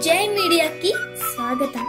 జై మీడియాకి స్వాగతం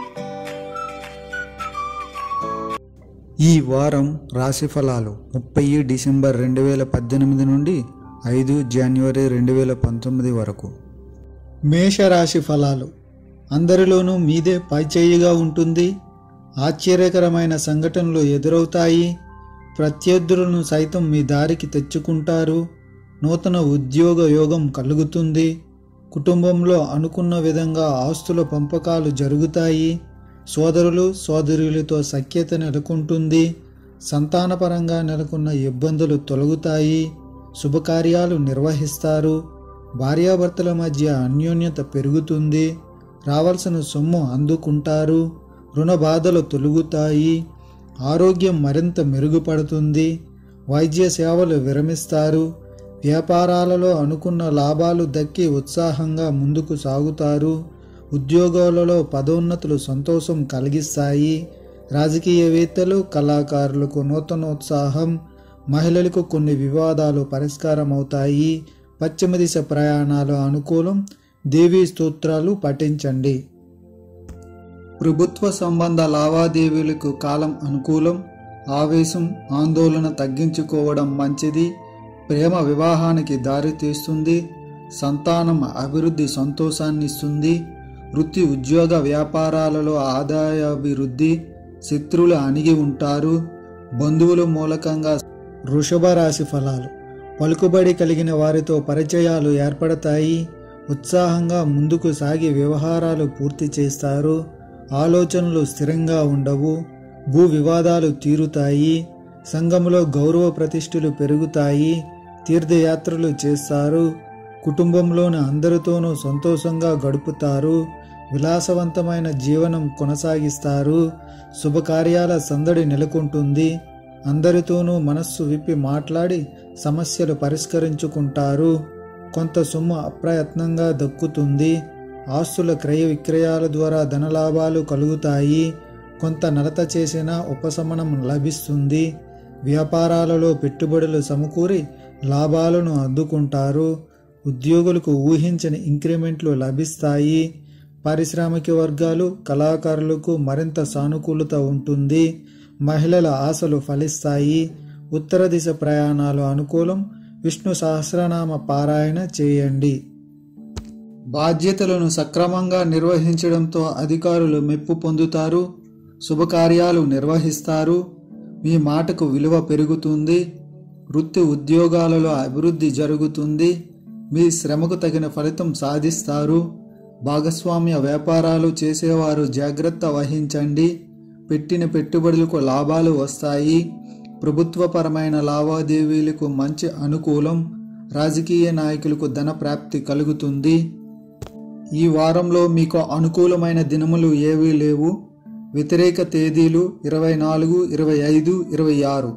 ఈ వారం రాశి ఫలాలు ముప్పై డిసెంబర్ రెండు వేల పద్దెనిమిది నుండి ఐదు జనవరి రెండు వేల పంతొమ్మిది వరకు మేషరాశి ఫలాలు అందరిలోనూ మీదే పైచేయిగా ఉంటుంది ఆశ్చర్యకరమైన సంఘటనలు ఎదురవుతాయి ప్రత్యర్థులను సైతం మీ దారికి తెచ్చుకుంటారు నూతన ఉద్యోగ యోగం కలుగుతుంది కుటుంబంలో అనుకున్న విధంగా ఆస్తుల పంపకాలు జరుగుతాయి సోదరులు సోదరులతో సఖ్యత నెలకొంటుంది సంతానపరంగా నెలకొన్న ఇబ్బందులు తొలగుతాయి శుభకార్యాలు నిర్వహిస్తారు భార్యాభర్తల మధ్య అన్యోన్యత పెరుగుతుంది రావాల్సిన సొమ్ము అందుకుంటారు రుణ బాధలు తొలగుతాయి ఆరోగ్యం మరింత మెరుగుపడుతుంది వైద్య సేవలు విరమిస్తారు వ్యాపారాలలో అనుకున్న లాభాలు దక్కి ఉత్సాహంగా ముందుకు సాగుతారు ఉద్యోగాలలో పదోన్నతులు సంతోషం కలిగిస్తాయి రాజకీయవేత్తలు కళాకారులకు నూతనోత్సాహం మహిళలకు కొన్ని వివాదాలు పరిష్కారం అవుతాయి పశ్చిమ దిశ ప్రయాణాలు అనుకూలం దేవీ స్తోత్రాలు పఠించండి ప్రభుత్వ సంబంధ లావాదేవీలకు కాలం అనుకూలం ఆవేశం ఆందోళన తగ్గించుకోవడం మంచిది ప్రేమ వివాహానికి దారి తీస్తుంది సంతానం అభివృద్ధి సంతోషాన్ని ఇస్తుంది వృత్తి ఉద్యోగ వ్యాపారాలలో ఆదాయాభివృద్ధి శత్రువులు అణిగి ఉంటారు బంధువుల మూలకంగా వృషభ రాశి ఫలాలు పలుకుబడి కలిగిన వారితో పరిచయాలు ఏర్పడతాయి ఉత్సాహంగా ముందుకు సాగి వ్యవహారాలు పూర్తి చేస్తారు ఆలోచనలు స్థిరంగా ఉండవు భూ వివాదాలు తీరుతాయి సంఘంలో గౌరవ ప్రతిష్ఠలు పెరుగుతాయి తీర్థయాత్రలు చేస్తారు కుటుంబంలోని అందరితోనూ సంతోషంగా గడుపుతారు విలాసవంతమైన జీవనం కొనసాగిస్తారు శుభకార్యాల సందడి నెలకొంటుంది అందరితోనూ మనస్సు విప్పి మాట్లాడి సమస్యలు పరిష్కరించుకుంటారు కొంత సొమ్ము అప్రయత్నంగా దక్కుతుంది ఆస్తుల క్రయ విక్రయాల ద్వారా ధనలాభాలు కలుగుతాయి కొంత నడత చేసిన ఉపశమనం లభిస్తుంది వ్యాపారాలలో పెట్టుబడులు సమకూరి లాభాలను అందుకుంటారు ఉద్యోగులకు ఊహించని ఇంక్రిమెంట్లు లభిస్తాయి పారిశ్రామిక వర్గాలు కళాకారులకు మరింత సానుకూలత ఉంటుంది మహిళల ఆశలు ఫలిస్తాయి ఉత్తర దిశ ప్రయాణాలు అనుకూలం విష్ణు సహస్రనామ పారాయణ చేయండి బాధ్యతలను సక్రమంగా నిర్వహించడంతో అధికారులు మెప్పు పొందుతారు శుభకార్యాలు నిర్వహిస్తారు మీ మాటకు విలువ పెరుగుతుంది వృత్తి ఉద్యోగాలలో అభివృద్ధి జరుగుతుంది మీ శ్రమకు తగిన ఫలితం సాధిస్తారు భాగస్వామ్య వ్యాపారాలు చేసేవారు జాగ్రత్త వహించండి పెట్టిన పెట్టుబడులకు లాభాలు వస్తాయి ప్రభుత్వపరమైన లావాదేవీలకు మంచి అనుకూలం రాజకీయ నాయకులకు ధన ప్రాప్తి కలుగుతుంది ఈ వారంలో మీకు అనుకూలమైన దినములు ఏవీ లేవు వ్యతిరేక తేదీలు ఇరవై నాలుగు ఇరవై ఐదు ఇరవై ఆరు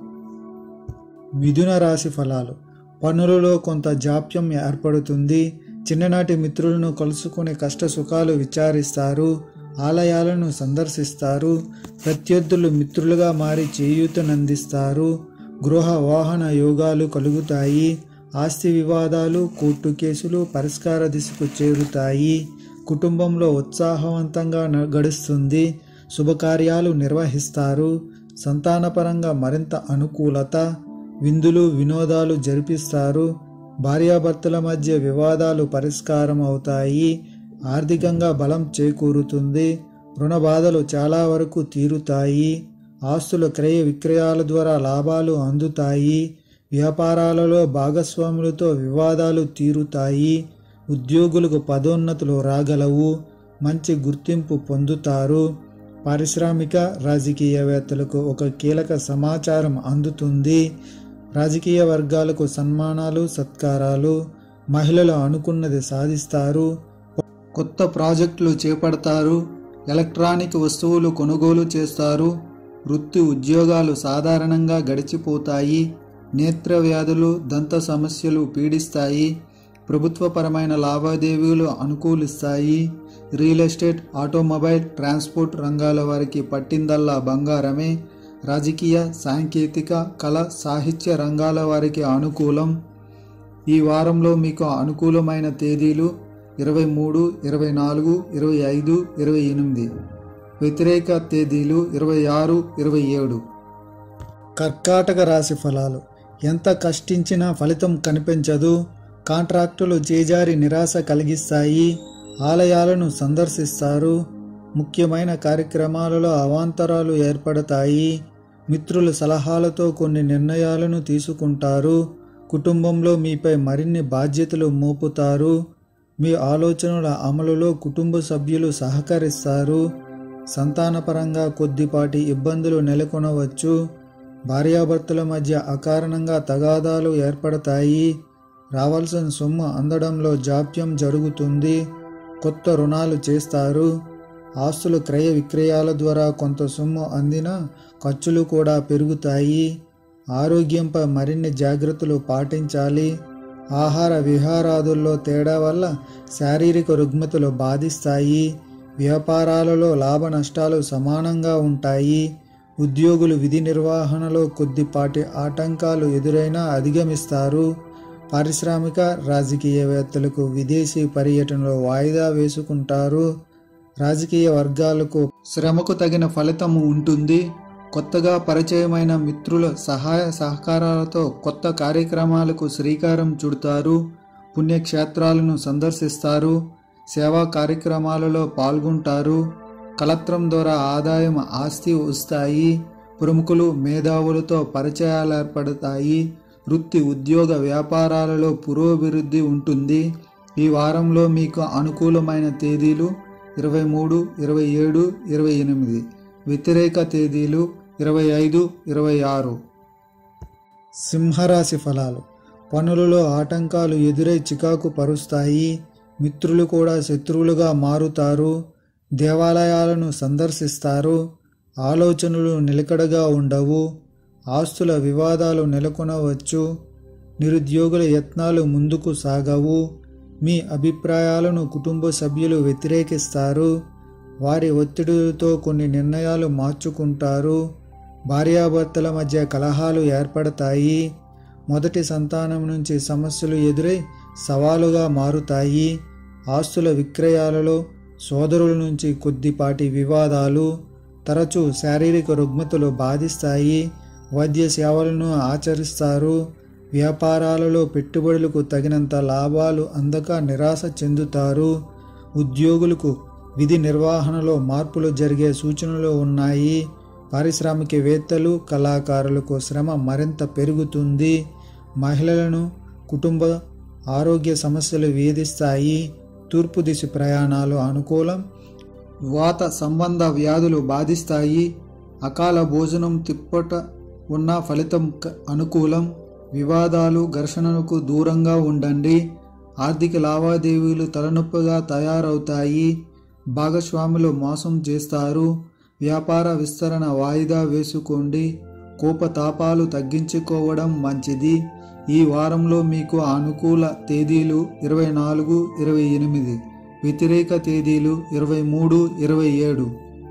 మిథున రాశి ఫలాలు పనులలో కొంత జాప్యం ఏర్పడుతుంది చిన్ననాటి మిత్రులను కలుసుకునే కష్ట సుఖాలు విచారిస్తారు ఆలయాలను సందర్శిస్తారు ప్రత్యర్థులు మిత్రులుగా మారి చేయూతనందిస్తారు గృహ వాహన యోగాలు కలుగుతాయి ఆస్తి వివాదాలు కోర్టు కేసులు పరిష్కార దిశకు చేరుతాయి కుటుంబంలో ఉత్సాహవంతంగా న- గడుస్తుంది శుభకార్యాలు నిర్వహిస్తారు సంతానపరంగా మరింత అనుకూలత విందులు వినోదాలు జరిపిస్తారు భార్యాభర్తల మధ్య వివాదాలు పరిష్కారం అవుతాయి ఆర్థికంగా బలం చేకూరుతుంది రుణ బాధలు చాలా వరకు తీరుతాయి ఆస్తుల క్రయ విక్రయాల ద్వారా లాభాలు అందుతాయి వ్యాపారాలలో భాగస్వాములతో వివాదాలు తీరుతాయి ఉద్యోగులకు పదోన్నతులు రాగలవు మంచి గుర్తింపు పొందుతారు పారిశ్రామిక రాజకీయవేత్తలకు ఒక కీలక సమాచారం అందుతుంది రాజకీయ వర్గాలకు సన్మానాలు సత్కారాలు మహిళలు అనుకున్నది సాధిస్తారు కొత్త ప్రాజెక్టులు చేపడతారు ఎలక్ట్రానిక్ వస్తువులు కొనుగోలు చేస్తారు వృత్తి ఉద్యోగాలు సాధారణంగా గడిచిపోతాయి నేత్ర వ్యాధులు దంత సమస్యలు పీడిస్తాయి ప్రభుత్వపరమైన లావాదేవీలు అనుకూలిస్తాయి రియల్ ఎస్టేట్ ఆటోమొబైల్ ట్రాన్స్పోర్ట్ రంగాల వారికి పట్టిందల్లా బంగారమే రాజకీయ సాంకేతిక కళ సాహిత్య రంగాల వారికి అనుకూలం ఈ వారంలో మీకు అనుకూలమైన తేదీలు ఇరవై మూడు ఇరవై నాలుగు ఇరవై ఐదు ఇరవై ఎనిమిది వ్యతిరేక తేదీలు ఇరవై ఆరు ఇరవై ఏడు కర్కాటక రాశి ఫలాలు ఎంత కష్టించినా ఫలితం కనిపించదు కాంట్రాక్టులు చేజారి నిరాశ కలిగిస్తాయి ఆలయాలను సందర్శిస్తారు ముఖ్యమైన కార్యక్రమాలలో అవాంతరాలు ఏర్పడతాయి మిత్రుల సలహాలతో కొన్ని నిర్ణయాలను తీసుకుంటారు కుటుంబంలో మీపై మరిన్ని బాధ్యతలు మోపుతారు మీ ఆలోచనల అమలులో కుటుంబ సభ్యులు సహకరిస్తారు సంతానపరంగా కొద్దిపాటి ఇబ్బందులు నెలకొనవచ్చు భార్యాభర్తల మధ్య అకారణంగా తగాదాలు ఏర్పడతాయి రావాల్సిన సొమ్ము అందడంలో జాప్యం జరుగుతుంది కొత్త రుణాలు చేస్తారు ఆస్తులు క్రయ విక్రయాల ద్వారా కొంత సొమ్ము అందినా ఖర్చులు కూడా పెరుగుతాయి ఆరోగ్యంపై మరిన్ని జాగ్రత్తలు పాటించాలి ఆహార విహారాదుల్లో తేడా వల్ల శారీరక రుగ్మతలు బాధిస్తాయి వ్యాపారాలలో లాభ నష్టాలు సమానంగా ఉంటాయి ఉద్యోగులు విధి నిర్వహణలో కొద్దిపాటి ఆటంకాలు ఎదురైనా అధిగమిస్తారు పారిశ్రామిక రాజకీయవేత్తలకు విదేశీ పర్యటనలో వాయిదా వేసుకుంటారు రాజకీయ వర్గాలకు శ్రమకు తగిన ఫలితము ఉంటుంది కొత్తగా పరిచయమైన మిత్రుల సహాయ సహకారాలతో కొత్త కార్యక్రమాలకు శ్రీకారం చుడతారు పుణ్యక్షేత్రాలను సందర్శిస్తారు సేవా కార్యక్రమాలలో పాల్గొంటారు కలత్రం ద్వారా ఆదాయం ఆస్తి వస్తాయి ప్రముఖులు మేధావులతో పరిచయాలు ఏర్పడతాయి వృత్తి ఉద్యోగ వ్యాపారాలలో పురోభివృద్ధి ఉంటుంది ఈ వారంలో మీకు అనుకూలమైన తేదీలు ఇరవై మూడు ఇరవై ఏడు ఇరవై ఎనిమిది వ్యతిరేక తేదీలు ఇరవై ఐదు ఇరవై ఆరు సింహరాశి ఫలాలు పనులలో ఆటంకాలు ఎదురై చికాకు పరుస్తాయి మిత్రులు కూడా శత్రువులుగా మారుతారు దేవాలయాలను సందర్శిస్తారు ఆలోచనలు నిలకడగా ఉండవు ఆస్తుల వివాదాలు నెలకొనవచ్చు నిరుద్యోగుల యత్నాలు ముందుకు సాగవు మీ అభిప్రాయాలను కుటుంబ సభ్యులు వ్యతిరేకిస్తారు వారి ఒత్తిడితో కొన్ని నిర్ణయాలు మార్చుకుంటారు భార్యాభర్తల మధ్య కలహాలు ఏర్పడతాయి మొదటి సంతానం నుంచి సమస్యలు ఎదురై సవాలుగా మారుతాయి ఆస్తుల విక్రయాలలో సోదరుల నుంచి కొద్దిపాటి వివాదాలు తరచూ శారీరక రుగ్మతలు బాధిస్తాయి వైద్య సేవలను ఆచరిస్తారు వ్యాపారాలలో పెట్టుబడులకు తగినంత లాభాలు అందక నిరాశ చెందుతారు ఉద్యోగులకు విధి నిర్వహణలో మార్పులు జరిగే సూచనలు ఉన్నాయి పారిశ్రామికవేత్తలు కళాకారులకు శ్రమ మరింత పెరుగుతుంది మహిళలను కుటుంబ ఆరోగ్య సమస్యలు వేధిస్తాయి తూర్పు దిశ ప్రయాణాలు అనుకూలం వాత సంబంధ వ్యాధులు బాధిస్తాయి అకాల భోజనం తిప్పట ఉన్న ఫలితం క- అనుకూలం వివాదాలు ఘర్షణలకు దూరంగా ఉండండి ఆర్థిక లావాదేవీలు తలనొప్పిగా తయారవుతాయి భాగస్వాములు మోసం చేస్తారు వ్యాపార విస్తరణ వాయిదా వేసుకోండి కోపతాపాలు తగ్గించుకోవడం మంచిది ఈ వారంలో మీకు అనుకూల తేదీలు ఇరవై నాలుగు ఇరవై ఎనిమిది వ్యతిరేక తేదీలు ఇరవై మూడు ఇరవై ఏడు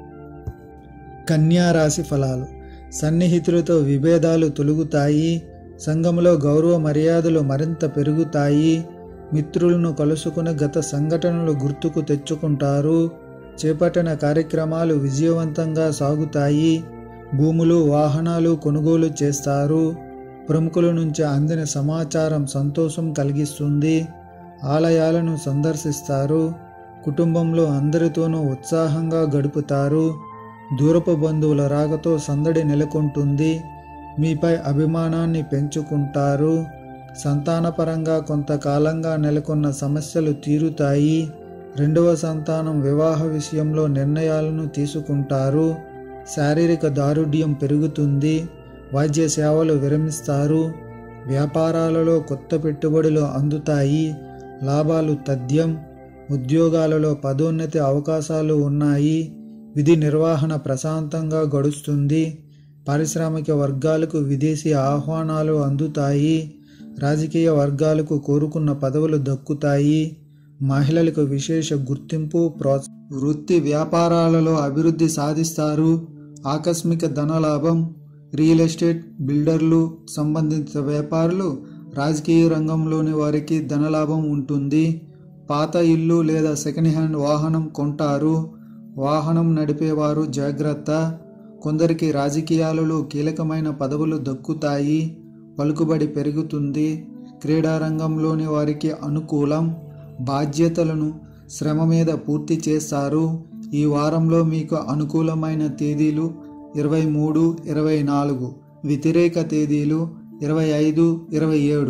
కన్యా రాశి ఫలాలు సన్నిహితులతో విభేదాలు తొలుగుతాయి సంఘంలో గౌరవ మర్యాదలు మరింత పెరుగుతాయి మిత్రులను కలుసుకుని గత సంఘటనలు గుర్తుకు తెచ్చుకుంటారు చేపట్టిన కార్యక్రమాలు విజయవంతంగా సాగుతాయి భూములు వాహనాలు కొనుగోలు చేస్తారు ప్రముఖుల నుంచి అందిన సమాచారం సంతోషం కలిగిస్తుంది ఆలయాలను సందర్శిస్తారు కుటుంబంలో అందరితోనూ ఉత్సాహంగా గడుపుతారు దూరపు బంధువుల రాకతో సందడి నెలకొంటుంది మీపై అభిమానాన్ని పెంచుకుంటారు సంతానపరంగా కొంతకాలంగా నెలకొన్న సమస్యలు తీరుతాయి రెండవ సంతానం వివాహ విషయంలో నిర్ణయాలను తీసుకుంటారు శారీరక దారుఢ్యం పెరుగుతుంది వైద్య సేవలు విరమిస్తారు వ్యాపారాలలో కొత్త పెట్టుబడులు అందుతాయి లాభాలు తథ్యం ఉద్యోగాలలో పదోన్నతి అవకాశాలు ఉన్నాయి విధి నిర్వహణ ప్రశాంతంగా గడుస్తుంది పారిశ్రామిక వర్గాలకు విదేశీ ఆహ్వానాలు అందుతాయి రాజకీయ వర్గాలకు కోరుకున్న పదవులు దక్కుతాయి మహిళలకు విశేష గుర్తింపు ప్రోత్స వృత్తి వ్యాపారాలలో అభివృద్ధి సాధిస్తారు ఆకస్మిక ధనలాభం రియల్ ఎస్టేట్ బిల్డర్లు సంబంధిత వ్యాపారులు రాజకీయ రంగంలోని వారికి ధనలాభం ఉంటుంది పాత ఇల్లు లేదా సెకండ్ హ్యాండ్ వాహనం కొంటారు వాహనం నడిపేవారు జాగ్రత్త కొందరికి రాజకీయాలలో కీలకమైన పదవులు దక్కుతాయి పలుకుబడి పెరుగుతుంది క్రీడారంగంలోని వారికి అనుకూలం బాధ్యతలను శ్రమ మీద పూర్తి చేస్తారు ఈ వారంలో మీకు అనుకూలమైన తేదీలు ఇరవై మూడు ఇరవై నాలుగు వ్యతిరేక తేదీలు ఇరవై ఐదు ఇరవై ఏడు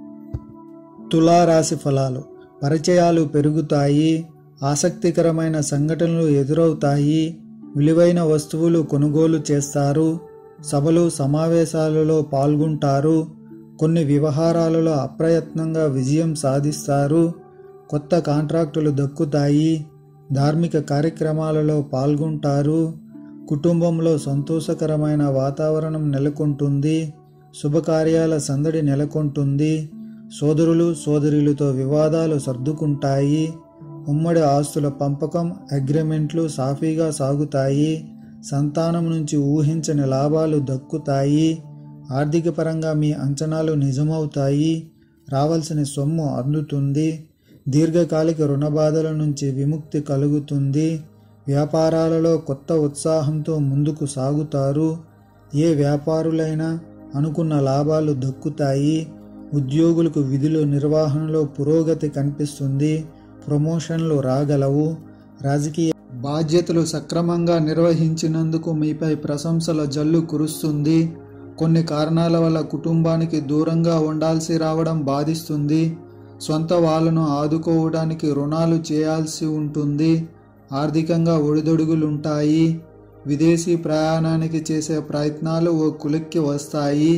తులారాశి ఫలాలు పరిచయాలు పెరుగుతాయి ఆసక్తికరమైన సంఘటనలు ఎదురవుతాయి విలువైన వస్తువులు కొనుగోలు చేస్తారు సభలు సమావేశాలలో పాల్గొంటారు కొన్ని వ్యవహారాలలో అప్రయత్నంగా విజయం సాధిస్తారు కొత్త కాంట్రాక్టులు దక్కుతాయి ధార్మిక కార్యక్రమాలలో పాల్గొంటారు కుటుంబంలో సంతోషకరమైన వాతావరణం నెలకొంటుంది శుభకార్యాల సందడి నెలకొంటుంది సోదరులు సోదరులతో వివాదాలు సర్దుకుంటాయి ఉమ్మడి ఆస్తుల పంపకం అగ్రిమెంట్లు సాఫీగా సాగుతాయి సంతానం నుంచి ఊహించని లాభాలు దక్కుతాయి ఆర్థిక పరంగా మీ అంచనాలు నిజమవుతాయి రావాల్సిన సొమ్ము అందుతుంది దీర్ఘకాలిక రుణ బాధల నుంచి విముక్తి కలుగుతుంది వ్యాపారాలలో కొత్త ఉత్సాహంతో ముందుకు సాగుతారు ఏ వ్యాపారులైనా అనుకున్న లాభాలు దక్కుతాయి ఉద్యోగులకు విధుల నిర్వహణలో పురోగతి కనిపిస్తుంది ప్రమోషన్లు రాగలవు రాజకీయ బాధ్యతలు సక్రమంగా నిర్వహించినందుకు మీపై ప్రశంసల జల్లు కురుస్తుంది కొన్ని కారణాల వల్ల కుటుంబానికి దూరంగా ఉండాల్సి రావడం బాధిస్తుంది సొంత వాళ్ళను ఆదుకోవడానికి రుణాలు చేయాల్సి ఉంటుంది ఆర్థికంగా ఒడిదొడుగులుంటాయి విదేశీ ప్రయాణానికి చేసే ప్రయత్నాలు ఓ కులెక్కి వస్తాయి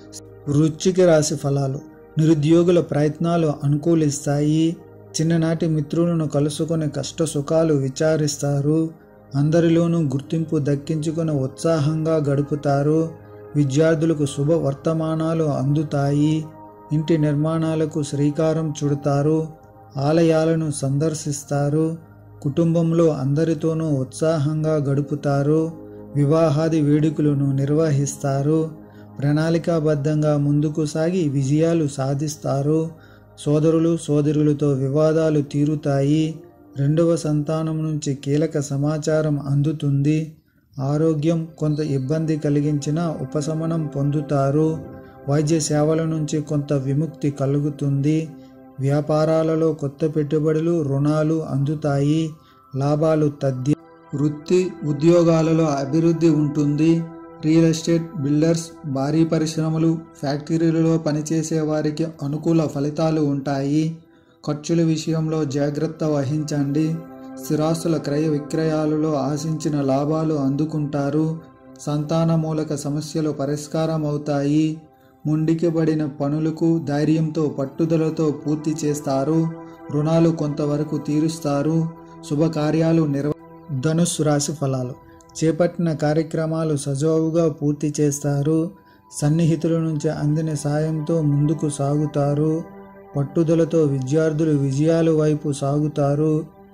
వృచ్చిక రాశి ఫలాలు నిరుద్యోగుల ప్రయత్నాలు అనుకూలిస్తాయి చిన్ననాటి మిత్రులను కలుసుకొని కష్ట సుఖాలు విచారిస్తారు అందరిలోనూ గుర్తింపు దక్కించుకొని ఉత్సాహంగా గడుపుతారు విద్యార్థులకు శుభ వర్తమానాలు అందుతాయి ఇంటి నిర్మాణాలకు శ్రీకారం చుడతారు ఆలయాలను సందర్శిస్తారు కుటుంబంలో అందరితోనూ ఉత్సాహంగా గడుపుతారు వివాహాది వేడుకలను నిర్వహిస్తారు ప్రణాళికాబద్ధంగా ముందుకు సాగి విజయాలు సాధిస్తారు సోదరులు సోదరులతో వివాదాలు తీరుతాయి రెండవ సంతానం నుంచి కీలక సమాచారం అందుతుంది ఆరోగ్యం కొంత ఇబ్బంది కలిగించిన ఉపశమనం పొందుతారు వైద్య సేవల నుంచి కొంత విముక్తి కలుగుతుంది వ్యాపారాలలో కొత్త పెట్టుబడులు రుణాలు అందుతాయి లాభాలు తద్ది వృత్తి ఉద్యోగాలలో అభివృద్ధి ఉంటుంది రియల్ ఎస్టేట్ బిల్డర్స్ భారీ పరిశ్రమలు ఫ్యాక్టరీలలో పనిచేసే వారికి అనుకూల ఫలితాలు ఉంటాయి ఖర్చుల విషయంలో జాగ్రత్త వహించండి స్థిరాస్తుల క్రయ విక్రయాలలో ఆశించిన లాభాలు అందుకుంటారు సంతాన మూలక సమస్యలు పరిష్కారం అవుతాయి ముండికిబడిన పనులకు ధైర్యంతో పట్టుదలతో పూర్తి చేస్తారు రుణాలు కొంతవరకు తీరుస్తారు శుభకార్యాలు నిర్వ ధనుస్సు రాశి ఫలాలు చేపట్టిన కార్యక్రమాలు సజావుగా పూర్తి చేస్తారు సన్నిహితుల నుంచి అందిన సాయంతో ముందుకు సాగుతారు పట్టుదలతో విద్యార్థులు విజయాల వైపు సాగుతారు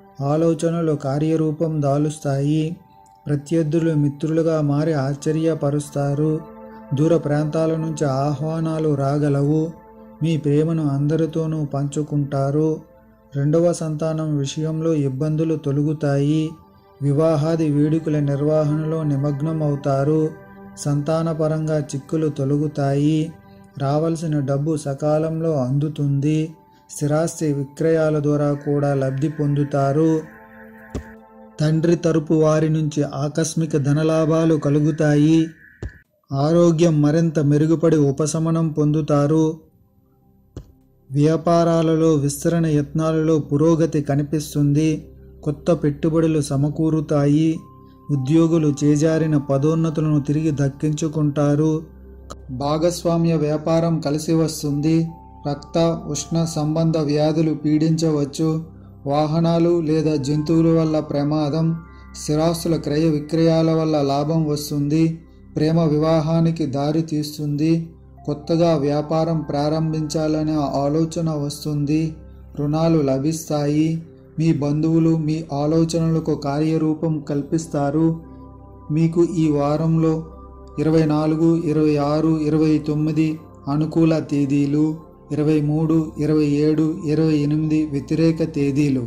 ఆలోచనలు కార్యరూపం దాలుస్తాయి ప్రత్యర్థులు మిత్రులుగా మారి ఆశ్చర్యపరుస్తారు దూర ప్రాంతాల నుంచి ఆహ్వానాలు రాగలవు మీ ప్రేమను అందరితోనూ పంచుకుంటారు రెండవ సంతానం విషయంలో ఇబ్బందులు తొలుగుతాయి వివాహాది వేడుకల నిర్వహణలో నిమగ్నం అవుతారు సంతానపరంగా చిక్కులు తొలగుతాయి రావాల్సిన డబ్బు సకాలంలో అందుతుంది స్థిరాస్తి విక్రయాల ద్వారా కూడా లబ్ధి పొందుతారు తండ్రి తరపు వారి నుంచి ఆకస్మిక ధనలాభాలు కలుగుతాయి ఆరోగ్యం మరింత మెరుగుపడి ఉపశమనం పొందుతారు వ్యాపారాలలో విస్తరణ యత్నాలలో పురోగతి కనిపిస్తుంది కొత్త పెట్టుబడులు సమకూరుతాయి ఉద్యోగులు చేజారిన పదోన్నతులను తిరిగి దక్కించుకుంటారు భాగస్వామ్య వ్యాపారం కలిసి వస్తుంది రక్త ఉష్ణ సంబంధ వ్యాధులు పీడించవచ్చు వాహనాలు లేదా జంతువుల వల్ల ప్రమాదం స్థిరాస్తుల క్రయ విక్రయాల వల్ల లాభం వస్తుంది ప్రేమ వివాహానికి దారి తీస్తుంది కొత్తగా వ్యాపారం ప్రారంభించాలనే ఆలోచన వస్తుంది రుణాలు లభిస్తాయి మీ బంధువులు మీ ఆలోచనలకు కార్యరూపం కల్పిస్తారు మీకు ఈ వారంలో ఇరవై నాలుగు ఇరవై ఆరు ఇరవై తొమ్మిది అనుకూల తేదీలు ఇరవై మూడు ఇరవై ఏడు ఇరవై ఎనిమిది వ్యతిరేక తేదీలు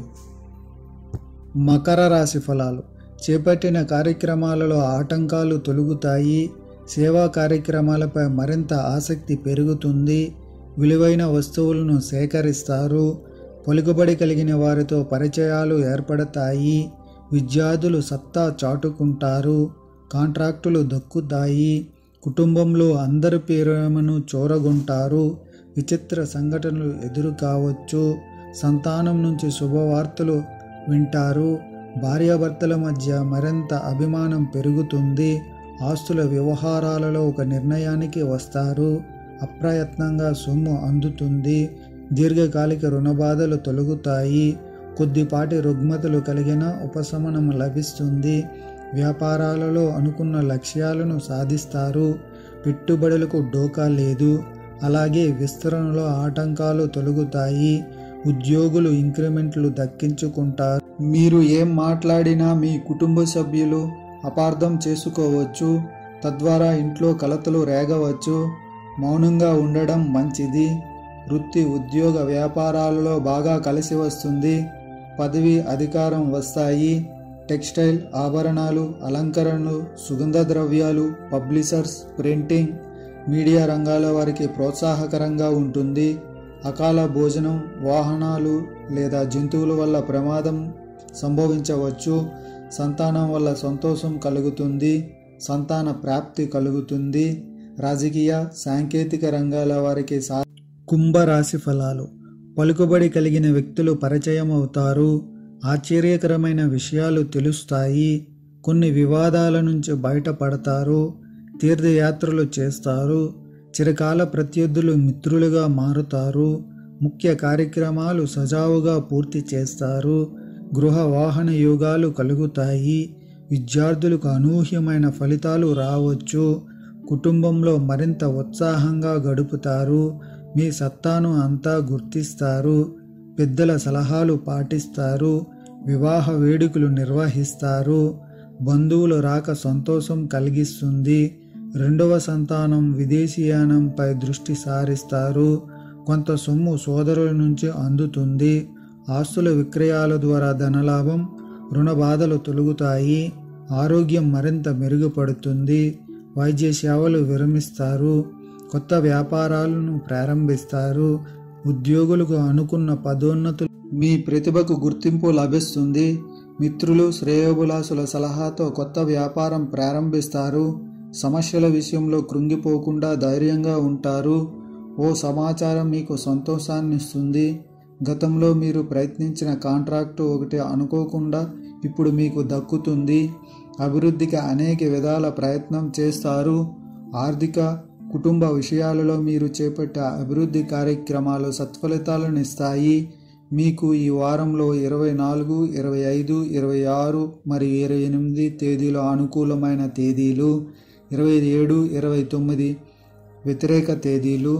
మకర రాశి ఫలాలు చేపట్టిన కార్యక్రమాలలో ఆటంకాలు తొలగుతాయి సేవా కార్యక్రమాలపై మరింత ఆసక్తి పెరుగుతుంది విలువైన వస్తువులను సేకరిస్తారు పలుకుబడి కలిగిన వారితో పరిచయాలు ఏర్పడతాయి విద్యార్థులు సత్తా చాటుకుంటారు కాంట్రాక్టులు దక్కుతాయి కుటుంబంలో అందరి ప్రేమను చూరగొంటారు విచిత్ర సంఘటనలు ఎదురు కావచ్చు సంతానం నుంచి శుభవార్తలు వింటారు భార్యాభర్తల మధ్య మరింత అభిమానం పెరుగుతుంది ఆస్తుల వ్యవహారాలలో ఒక నిర్ణయానికి వస్తారు అప్రయత్నంగా సొమ్ము అందుతుంది దీర్ఘకాలిక రుణబాధలు తొలగుతాయి కొద్దిపాటి రుగ్మతలు కలిగిన ఉపశమనం లభిస్తుంది వ్యాపారాలలో అనుకున్న లక్ష్యాలను సాధిస్తారు పెట్టుబడులకు డోకా లేదు అలాగే విస్తరణలో ఆటంకాలు తొలగుతాయి ఉద్యోగులు ఇంక్రిమెంట్లు దక్కించుకుంటారు మీరు ఏం మాట్లాడినా మీ కుటుంబ సభ్యులు అపార్థం చేసుకోవచ్చు తద్వారా ఇంట్లో కలతలు రేగవచ్చు మౌనంగా ఉండడం మంచిది వృత్తి ఉద్యోగ వ్యాపారాలలో బాగా కలిసి వస్తుంది పదవి అధికారం వస్తాయి టెక్స్టైల్ ఆభరణాలు అలంకరణలు సుగంధ ద్రవ్యాలు పబ్లిషర్స్ ప్రింటింగ్ మీడియా రంగాల వారికి ప్రోత్సాహకరంగా ఉంటుంది అకాల భోజనం వాహనాలు లేదా జంతువుల వల్ల ప్రమాదం సంభవించవచ్చు సంతానం వల్ల సంతోషం కలుగుతుంది సంతాన ప్రాప్తి కలుగుతుంది రాజకీయ సాంకేతిక రంగాల వారికి సా కుంభరాశి ఫలాలు పలుకుబడి కలిగిన వ్యక్తులు పరిచయం అవుతారు ఆశ్చర్యకరమైన విషయాలు తెలుస్తాయి కొన్ని వివాదాల నుంచి బయటపడతారు తీర్థయాత్రలు చేస్తారు చిరకాల ప్రత్యర్థులు మిత్రులుగా మారుతారు ముఖ్య కార్యక్రమాలు సజావుగా పూర్తి చేస్తారు గృహ వాహన యోగాలు కలుగుతాయి విద్యార్థులకు అనూహ్యమైన ఫలితాలు రావచ్చు కుటుంబంలో మరింత ఉత్సాహంగా గడుపుతారు మీ సత్తాను అంతా గుర్తిస్తారు పెద్దల సలహాలు పాటిస్తారు వివాహ వేడుకలు నిర్వహిస్తారు బంధువులు రాక సంతోషం కలిగిస్తుంది రెండవ సంతానం విదేశీయానంపై దృష్టి సారిస్తారు కొంత సొమ్ము సోదరుల నుంచి అందుతుంది ఆస్తుల విక్రయాల ద్వారా ధనలాభం రుణ బాధలు తొలగుతాయి ఆరోగ్యం మరింత మెరుగుపడుతుంది వైద్య సేవలు విరమిస్తారు కొత్త వ్యాపారాలను ప్రారంభిస్తారు ఉద్యోగులకు అనుకున్న పదోన్నతులు మీ ప్రతిభకు గుర్తింపు లభిస్తుంది మిత్రులు శ్రేయోభిలాసుల సలహాతో కొత్త వ్యాపారం ప్రారంభిస్తారు సమస్యల విషయంలో కృంగిపోకుండా ధైర్యంగా ఉంటారు ఓ సమాచారం మీకు సంతోషాన్ని ఇస్తుంది గతంలో మీరు ప్రయత్నించిన కాంట్రాక్టు ఒకటి అనుకోకుండా ఇప్పుడు మీకు దక్కుతుంది అభివృద్ధికి అనేక విధాల ప్రయత్నం చేస్తారు ఆర్థిక కుటుంబ విషయాలలో మీరు చేపట్టే అభివృద్ధి కార్యక్రమాలు సత్ఫలితాలను ఇస్తాయి మీకు ఈ వారంలో ఇరవై నాలుగు ఇరవై ఐదు ఇరవై ఆరు మరియు ఇరవై ఎనిమిది తేదీలు అనుకూలమైన తేదీలు ఇరవై ఏడు ఇరవై తొమ్మిది వ్యతిరేక తేదీలు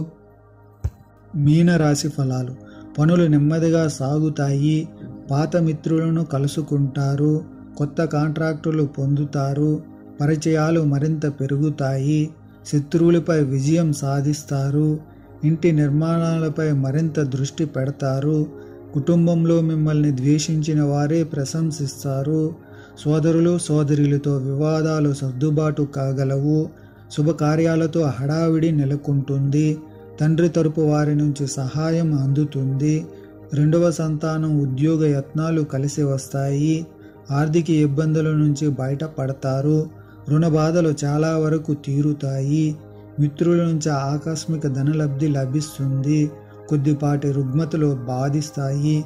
మీనరాశి ఫలాలు పనులు నెమ్మదిగా సాగుతాయి పాత మిత్రులను కలుసుకుంటారు కొత్త కాంట్రాక్టులు పొందుతారు పరిచయాలు మరింత పెరుగుతాయి శత్రువులపై విజయం సాధిస్తారు ఇంటి నిర్మాణాలపై మరింత దృష్టి పెడతారు కుటుంబంలో మిమ్మల్ని ద్వేషించిన వారే ప్రశంసిస్తారు సోదరులు సోదరులతో వివాదాలు సర్దుబాటు కాగలవు శుభకార్యాలతో హడావిడి నెలకొంటుంది తండ్రి తరపు వారి నుంచి సహాయం అందుతుంది రెండవ సంతానం ఉద్యోగ యత్నాలు కలిసి వస్తాయి ఆర్థిక ఇబ్బందుల నుంచి బయటపడతారు రుణ బాధలు చాలా వరకు తీరుతాయి మిత్రుల నుంచి ఆకస్మిక ధనలబ్ధి లభిస్తుంది కొద్దిపాటి రుగ్మతలు బాధిస్తాయి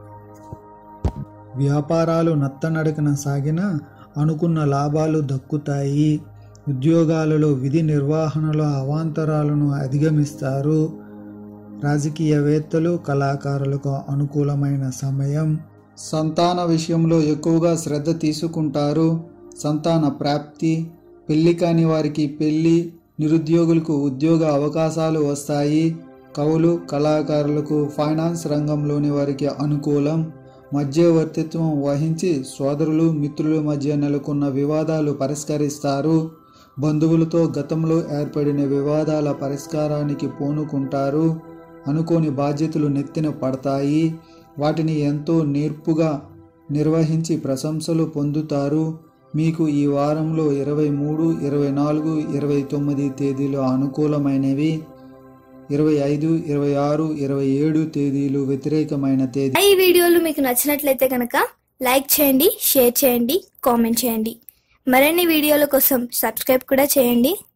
వ్యాపారాలు నత్తనడకన సాగిన అనుకున్న లాభాలు దక్కుతాయి ఉద్యోగాలలో విధి నిర్వహణలో అవాంతరాలను అధిగమిస్తారు రాజకీయవేత్తలు కళాకారులకు అనుకూలమైన సమయం సంతాన విషయంలో ఎక్కువగా శ్రద్ధ తీసుకుంటారు సంతాన ప్రాప్తి పెళ్లి కాని వారికి పెళ్లి నిరుద్యోగులకు ఉద్యోగ అవకాశాలు వస్తాయి కవులు కళాకారులకు ఫైనాన్స్ రంగంలోని వారికి అనుకూలం మధ్యవర్తిత్వం వహించి సోదరులు మిత్రుల మధ్య నెలకొన్న వివాదాలు పరిష్కరిస్తారు బంధువులతో గతంలో ఏర్పడిన వివాదాల పరిష్కారానికి పూనుకుంటారు అనుకోని బాధ్యతలు నెత్తిన పడతాయి వాటిని ఎంతో నేర్పుగా నిర్వహించి ప్రశంసలు పొందుతారు మీకు ఈ వారంలో ఇరవై మూడు ఇరవై నాలుగు ఇరవై తొమ్మిది తేదీలు అనుకూలమైనవి ఇరవై ఐదు ఇరవై ఆరు ఇరవై ఏడు తేదీలు వ్యతిరేకమైన తేదీ ఈ వీడియోలు మీకు నచ్చినట్లయితే కనుక లైక్ చేయండి షేర్ చేయండి కామెంట్ చేయండి మరిన్ని వీడియోల కోసం సబ్స్క్రైబ్ కూడా చేయండి